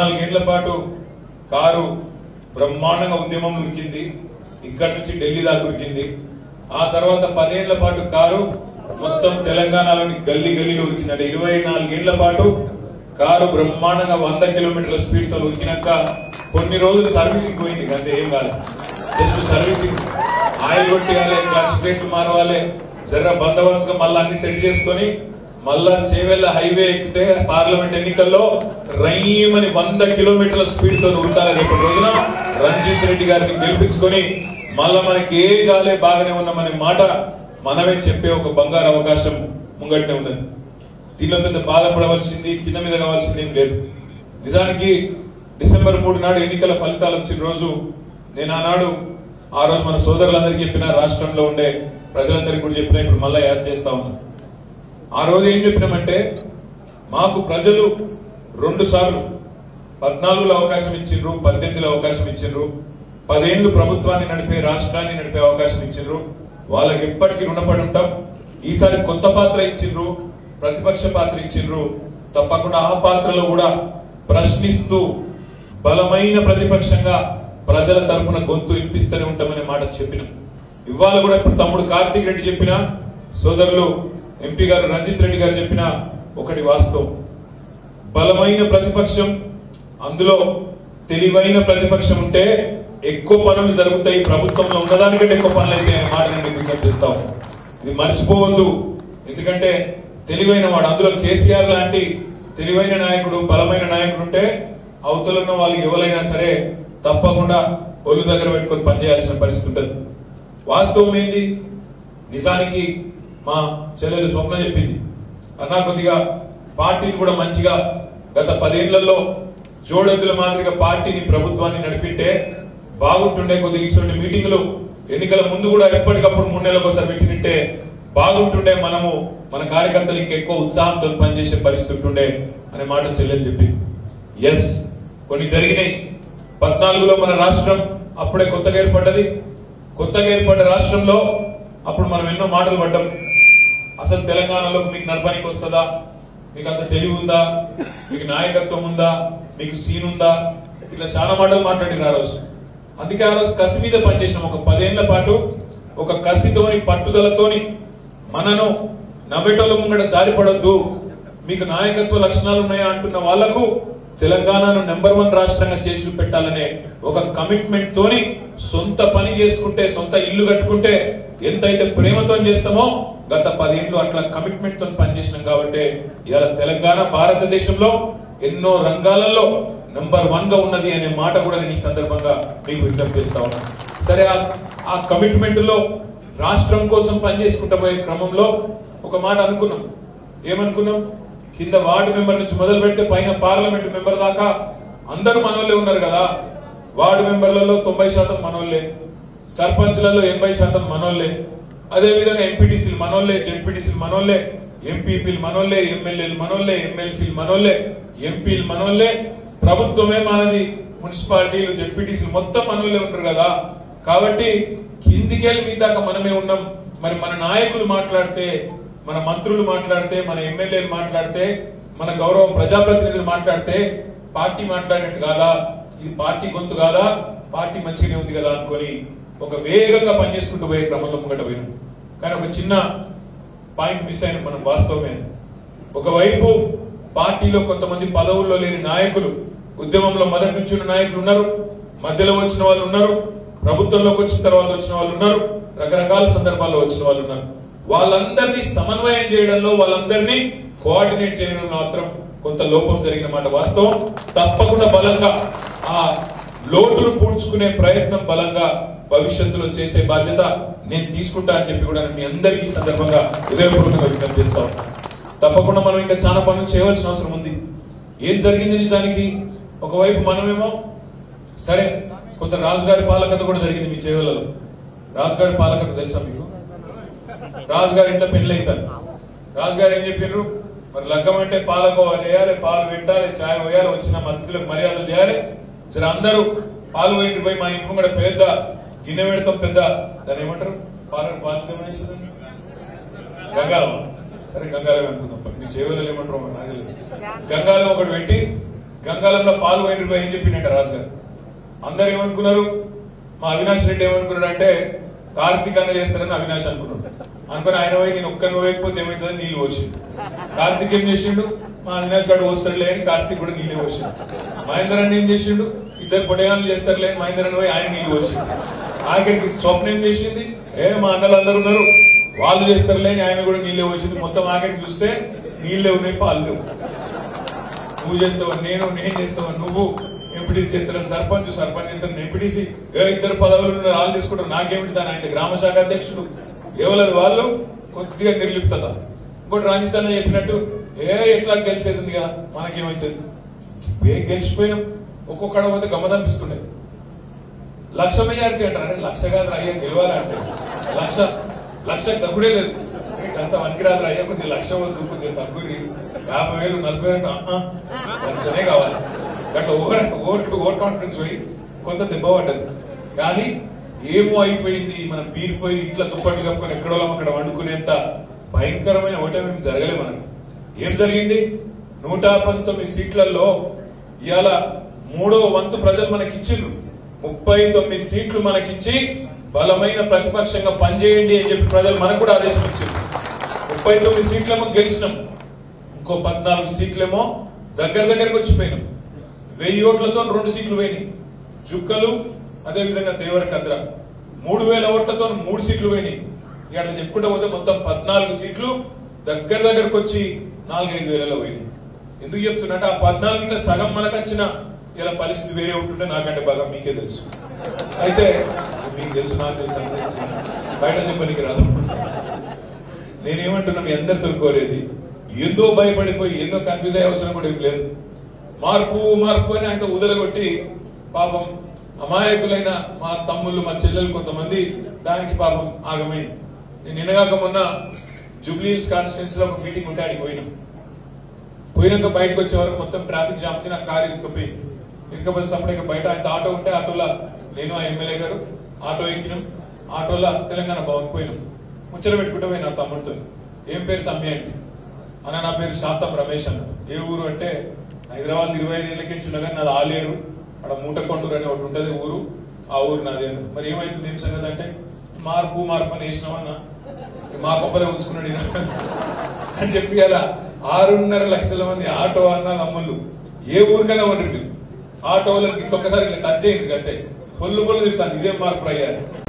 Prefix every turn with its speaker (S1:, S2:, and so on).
S1: పద్నాలుగేళ్ల పాటు కారు బ్రహ్మాండంగా ఉద్యమం ఉరికింది ఇక్కడి నుంచి ఢిల్లీ దాకా ఉరికింది ఆ తర్వాత పదేళ్ల పాటు కారు మొత్తం తెలంగాణలోని గల్లీ గల్లీలో ఉరికింది అంటే ఇరవై నాలుగేళ్ల పాటు కారు బ్రహ్మాండంగా వంద కిలోమీటర్ల స్పీడ్ తో ఉరికినాక కొన్ని రోజులు సర్వీసింగ్ పోయింది అంతే ఏం కాదు జస్ట్ సర్వీసింగ్ ఆయిల్ కొట్టేయాలి క్లచ్ ప్లేట్లు మారవాలి జర బందోబస్తుగా మళ్ళీ అన్ని సెట్ చేసుకొని మళ్ళా చేవెళ్ళ హైవే ఎక్కితే పార్లమెంట్ ఎన్నికల్లో రైమని వంద కిలోమీటర్ల స్పీడ్ తో ఉడతారు రేపటి రోజున రంజిత్ రెడ్డి గారిని గెలిపించుకొని మళ్ళా మనకి ఏ గాలే బాగానే ఉన్నామనే మాట మనమే చెప్పే ఒక బంగారు అవకాశం ముంగట్నే ఉన్నది దీనిలో పెద్ద బాధపడవలసింది కింద మీద కావాల్సింది ఏం లేదు నిజానికి డిసెంబర్ మూడు నాడు ఎన్నికల ఫలితాలు వచ్చిన రోజు నేను ఆనాడు ఆ రోజు మన సోదరులందరికీ చెప్పిన రాష్ట్రంలో ఉండే ప్రజలందరికీ కూడా చెప్పిన ఇప్పుడు మళ్ళీ యాడ్ చేస్తా ఉన్నా ఆ రోజు ఏం చెప్పినామంటే మాకు ప్రజలు రెండు సార్లు పద్నాలుగులో అవకాశం ఇచ్చిండ్రు పద్దెనిమిదిలో అవకాశం ఇచ్చిండ్రు పదేళ్లు ప్రభుత్వాన్ని నడిపే రాష్ట్రాన్ని నడిపే అవకాశం ఇచ్చిండ్రు వాళ్ళకి ఎప్పటికీ రుణపడి ఉంటాం ఈసారి కొత్త పాత్ర ఇచ్చిండ్రు ప్రతిపక్ష పాత్ర ఇచ్చిండ్రు తప్పకుండా ఆ పాత్రలో కూడా ప్రశ్నిస్తూ బలమైన ప్రతిపక్షంగా ప్రజల తరపున గొంతు వినిపిస్తూనే ఉంటామనే మాట చెప్పినాం ఇవాళ కూడా ఇప్పుడు తమ్ముడు కార్తీక్ రెడ్డి చెప్పిన సోదరులు ఎంపీ గారు రంజిత్ రెడ్డి గారు చెప్పిన ఒకటి వాస్తవం బలమైన ప్రతిపక్షం అందులో తెలివైన ప్రతిపక్షం ఉంటే ఎక్కువ పనులు జరుగుతాయి ప్రభుత్వంలో ఉన్నదానికంటే ఎక్కువ పనులు అయితే అనే మాట నేను మీకు విజ్ఞప్తి చేస్తాం ఇది మర్చిపోవద్దు ఎందుకంటే తెలివైన వాడు అందులో కేసీఆర్ లాంటి తెలివైన నాయకుడు బలమైన నాయకుడు ఉంటే అవతల ఉన్న వాళ్ళు ఎవరైనా సరే తప్పకుండా ఒళ్ళు దగ్గర పెట్టుకొని పనిచేయాల్సిన పరిస్థితి ఉంటుంది వాస్తవం ఏంది నిజానికి మా చెల్లెలు స్వప్న చెప్పింది అన్నా కొద్దిగా పార్టీని కూడా మంచిగా గత పదేళ్లలో జోడెద్దుల మాదిరిగా పార్టీని ప్రభుత్వాన్ని నడిపింటే బాగుంటుండే కొద్దిగా ఇటువంటి మీటింగులు ఎన్నికల ముందు కూడా ఎప్పటికప్పుడు మూడు నెలలకు ఒకసారి పెట్టినట్టే బాగుంటుండే మనము మన కార్యకర్తలు ఇంకెక్కువ ఉత్సాహంతో పనిచేసే పరిస్థితి ఉంటుండే అనే మాట చెల్లెలు చెప్పింది ఎస్ కొన్ని జరిగినాయి పద్నాలుగులో మన రాష్ట్రం అప్పుడే కొత్తగా ఏర్పడ్డది కొత్తగా ఏర్పడ్డ రాష్ట్రంలో అప్పుడు మనం ఎన్నో మాటలు పడ్డాం అసలు తెలంగాణలో మీకు నడపడానికి వస్తుందా మీకు అంత తెలివి ఉందా మీకు నాయకత్వం ఉందా మీకు సీన్ ఉందా ఇట్లా చాలా మాటలు మాట్లాడిన ఆ రోజు అందుకే ఆ రోజు కసి మీద పనిచేసాం ఒక పదేళ్ల పాటు ఒక కసితోని పట్టుదలతోని మనను నవ్వేటోళ్ళ ముంగడ జారిపడొద్దు మీకు నాయకత్వ లక్షణాలు ఉన్నాయా అంటున్న వాళ్లకు తెలంగాణను నెంబర్ వన్ రాష్ట్రంగా చేసి చూపెట్టాలనే ఒక కమిట్మెంట్ తోని సొంత పని చేసుకుంటే సొంత ఇల్లు కట్టుకుంటే ఎంతైతే ప్రేమతో చేస్తామో గత పదేళ్ళు అట్లా కమిట్మెంట్ తో పనిచేసినాం కాబట్టి ఇవాళ తెలంగాణ భారతదేశంలో ఎన్నో రంగాలలో నంబర్ వన్ గా ఉన్నది అనే మాట కూడా నేను ఈ సందర్భంగా మీకు విజ్ఞప్తి చేస్తా ఉన్నాను సరే ఆ- ఆ కమిట్మెంట్ లో రాష్ట్రం కోసం పనిచేసుకుంటా పోయే క్రమంలో ఒక మాట అనుకున్నాం ఏమనుకున్నాం కింద వార్డు మెంబర్ నుంచి మొదలు పెడితే పైన పార్లమెంట్ మెంబర్ దాకా అందరూ మనోళ్ళే ఉన్నారు కదా వార్డు మెంబర్లలో తొంభై శాతం మనోళ్ళే సర్పంచ్లలో ఎనభై శాతం మనోళ్ళే అదే విధంగా ఎంపీటీసీలు మనోళ్ళే జెడ్పీటీసీలు మనోళ్ళే ఎంపీపీలు మనోళ్ళే ఎమ్మెల్యేలు మనోళ్ళే ఎమ్మెల్సీలు మనోళ్ళే ఎంపీలు మనోళ్ళే ప్రభుత్వమే మనది మున్సిపాలిటీలు జెడ్పీటీసీలు మొత్తం మనోళ్ళే ఉంటారు కదా కాబట్టి కిందికెళ్ళి మీ దాకా మనమే ఉన్నాం మరి మన నాయకులు మాట్లాడితే మన మంత్రులు మాట్లాడితే మన ఎమ్మెల్యేలు మాట్లాడితే మన గౌరవ ప్రజాప్రతినిధులు మాట్లాడితే పార్టీ మాట్లాడినట్టు కాదా ఇది పార్టీ గొంతు కాదా పార్టీ మంచిగానే ఉంది కదా అనుకొని ఒక వేగంగా పనిచేసుకుంటూ పోయే క్రమంలో ముంగట పోయినాం కానీ ఒక చిన్న పాయింట్ మిస్ అయిన మనం వాస్తవమే ఒకవైపు పార్టీలో కొంతమంది పదవుల్లో లేని నాయకులు ఉద్యమంలో మొదటి నుంచి ఉన్న నాయకులు ఉన్నారు మధ్యలో వచ్చిన వాళ్ళు ఉన్నారు ప్రభుత్వంలోకి వచ్చిన తర్వాత వచ్చిన వాళ్ళు ఉన్నారు రకరకాల సందర్భాల్లో వచ్చిన వాళ్ళు ఉన్నారు వాళ్ళందరినీ సమన్వయం చేయడంలో వాళ్ళందరినీ కోఆర్డినేట్ చేయడంలో మాత్రం కొంత లోపం జరిగిన మాట వాస్తవం తప్పకుండా బలంగా ఆ లోటును పూడ్చుకునే ప్రయత్నం బలంగా భవిష్యత్తులో చేసే బాధ్యత నేను తీసుకుంటా అని చెప్పి కూడా మీ అందరికీ ఈ సందర్భంగా హృదయపూర్వకంగా విజ్ఞప్తి చేస్తా ఉన్నాను. తప్పకుండా మనం ఇంకా చాలా పనులు చేయవలసిన అవసరం ఉంది ఏం జరిగింది నిజానికి ఒకవైపు మనమేమో సరే కొంత రాజుగారి పాలకత కూడా జరిగింది మీ చేవలలో రాజుగారి పాలకత తెలుసా మీకు రాజుగారి ఇంట్లో పెళ్లి అవుతారు రాజుగారు ఏం చెప్పారు మరి లగ్గం అంటే పాలకోవా చేయాలి పాలు పెట్టాలి చాయ్ పోయాలి వచ్చిన మధ్యలో మర్యాదలు చేయాలి సరే అందరూ పాలు పోయి పోయి మా ఇంటి కూడా పెద్ద గిన్నె పెడతాం పెద్ద దాన్ని ఏమంటారు పాలు పాలు ఏమనేసారు? గంగాలం సరే గంగాలం అనుకుందాం మీ చేవలలో ఏమంటారు మరి నాకు తెలియదు. గంగాలం ఒకటి పెట్టి గంగాలంలో పాలు పోయిన రూపాయి ఏం చెప్పిండట రాజు గారు అందరు ఏమనుకున్నారు మా అవినాష్ రెడ్డి ఏమనుకున్నాడు అంటే కార్తీక్ అన్న చేస్తారని అవినాష్ అనుకున్నాడు అనుకుని ఆయన పోయి నేను ఒక్కరిని పోయకపోతే ఏమవుతుందని నీళ్ళు పోసిండు కార్తీక్ ఏం చేసిండు మా అవినాష్ గారు పోస్తాడులే అని కార్తీక్ కూడా నీళ్ళే పోసిండు మహేందర్ అన్న ఏం చేసిండు ఇద్దరు పొడగాలు చేస్తారులే అని మహేందర్ అన్న పోయి ఆయన నీళ్ళు పోసిండు ఆఖరికి స్వప్న ఏం చేసింది ఏ మా అన్నలు అందరు ఉన్నారు వాళ్ళు చేస్తారులే అని ఆయన కూడా నీళ్ళే పోసింది మొత్తం ఆఖరికి చూస్తే నీళ్ళే ఉన్నాయి పాలు లేవు నువ్వు చేస్తావా నేను నేను చేస్తావా నువ్వు ఎంపీటీసీ చేస్తాను సర్పంచ్ సర్పంచ్ చేస్తాను ఎంపీటీసీ ఏ ఇద్దరు పదవులు ఉన్నారు, వాళ్ళు తీసుకుంటారు నాకేమిటి దాని ఆయన గ్రామ శాఖ అధ్యక్షుడు ఎవరది వాళ్ళు కొద్దిగా నిర్లిప్తత ఇంకోటి రంజిత్ అన్న చెప్పినట్టు ఏ ఎట్లా గెలిచేదిగా మనకేమైతుంది ఏ గెలిచిపోయినాం ఒక్కొక్కడ పోతే గమ్మదనిపిస్తుండే లక్ష మెజారిటీ అంటారు అరే లక్ష కాదు అయ్యా గెలవాలంటే లక్ష లక్ష తగ్గుడే లేదు అంత వనికిరాదు అయ్యా కొద్దిగా లక్ష వద్దు కొద్దిగా తగ్గురి యాభై వేలు నలభై వేలు ఆహా, లక్షనే కావాలి అట్లా ఓవర్ ఓవర్ ఓవర్ కాన్ఫిడెన్స్ పోయి కొంత దెబ్బ పడ్డది కానీ ఏమో అయిపోయింది మనం పీరిపోయి ఇట్లా దుప్పటి కప్పుకొని ఎక్కడో అక్కడ వండుకునేంత భయంకరమైన ఓటమి జరగలే మనకు ఏం జరిగింది నూట పంతొమ్మిది సీట్లలో ఇవాళ మూడో వంతు ప్రజలు మనకి ఇచ్చిండ్రు ముప్పై తొమ్మిది సీట్లు మనకిచ్చి బలమైన ప్రతిపక్షంగా పనిచేయండి అని చెప్పి ప్రజలు మనకు కూడా ఆదేశం ఇచ్చింది ముప్పై తొమ్మిది సీట్లేమో గెలిచినాం ఇంకో పద్నాలుగు సీట్లేమో దగ్గర దగ్గరకు వచ్చిపోయినాం వెయ్యి ఓట్లతో రెండు సీట్లు పోయినాయి జుక్కలు అదేవిధంగా దేవరకద్ర మూడు వేల ఓట్లతో మూడు సీట్లు పోయినాయి ఇక అట్లా చెప్పుకుంటూ పోతే మొత్తం పద్నాలుగు సీట్లు దగ్గర దగ్గరకు వచ్చి నాలుగైదు వేలలో పోయినాయి ఎందుకు చెప్తున్నట్టు ఆ పద్నాలుగులో సగం మనకు వచ్చిన ఇలా పరిస్థితి వేరే ఉంటుంటే నాకంటే బాగా మీకే తెలుసు అయితే మీకు తెలుసు నాకు తెలుసు అందరికీ తెలుసు. బయట చెప్పనికి రాదు నేనేమంటున్నా మీ అందరితో కోరేది ఏందో భయపడిపోయి ఏందో కన్ఫ్యూజ్ అయ్యే అవసరం కూడా ఏం లేదు మార్పు మార్పు అని ఆయన ఉదరగొట్టి పాపం అమాయకులైన మా తమ్ముళ్ళు మా చెల్లెలు కొంతమంది దానికి పాపం ఆగమైంది నేను నిన్నగాక మొన్న జూబ్లీస్ కాన్స్టిట్యూన్స్ లో ఒక మీటింగ్ ఉంటే ఆడికి పోయినాం పోయినాక బయటకు వచ్చే వరకు మొత్తం ట్రాఫిక్ జామ్ కి నా కారు ఇరుక్కుపోయి ఇరుకపోతే సపరేట్గా బయట ఆయన ఆటో ఉంటే ఆటోలో నేను ఆ ఎమ్మెల్యే గారు ఆటో ఎక్కినాం ఆటోలో తెలంగాణ భవన్ పోయినాం ముచ్చట పెట్టుకుంటే పోయి నా తమ్ముడితో ఏం పేరు తమ్మి అంటే అన్న నా పేరు శాంతం రమేష్ అన్న ఏ ఊరు అంటే హైదరాబాద్ ఇరవై ఐదు ఏళ్ళకి నుంచి కానీ నాది ఆలేరు అక్కడ మూటకొండూరు అనే ఒకటి ఉంటది ఊరు ఆ ఊరు నాది అన్న మరి ఏమైతుంది ఏం సంగతి అంటే మార్పు మార్పు అని వేసినామన్నా మా కొబ్బరి ఉంచుకున్నాడు ఈయన. అని చెప్పి అలా ఆరున్నర లక్షల మంది ఆటో అన్న తమ్ముళ్ళు ఏ ఊరికైనా ఉండరు మీరు ఆటో వాళ్ళకి ఇట్లా ఒక్కసారి ఇట్లా టచ్ అయింది అంతే పొల్లు పొల్లు తిరుగుతాను ఇదేం మార్పు అయ్యారు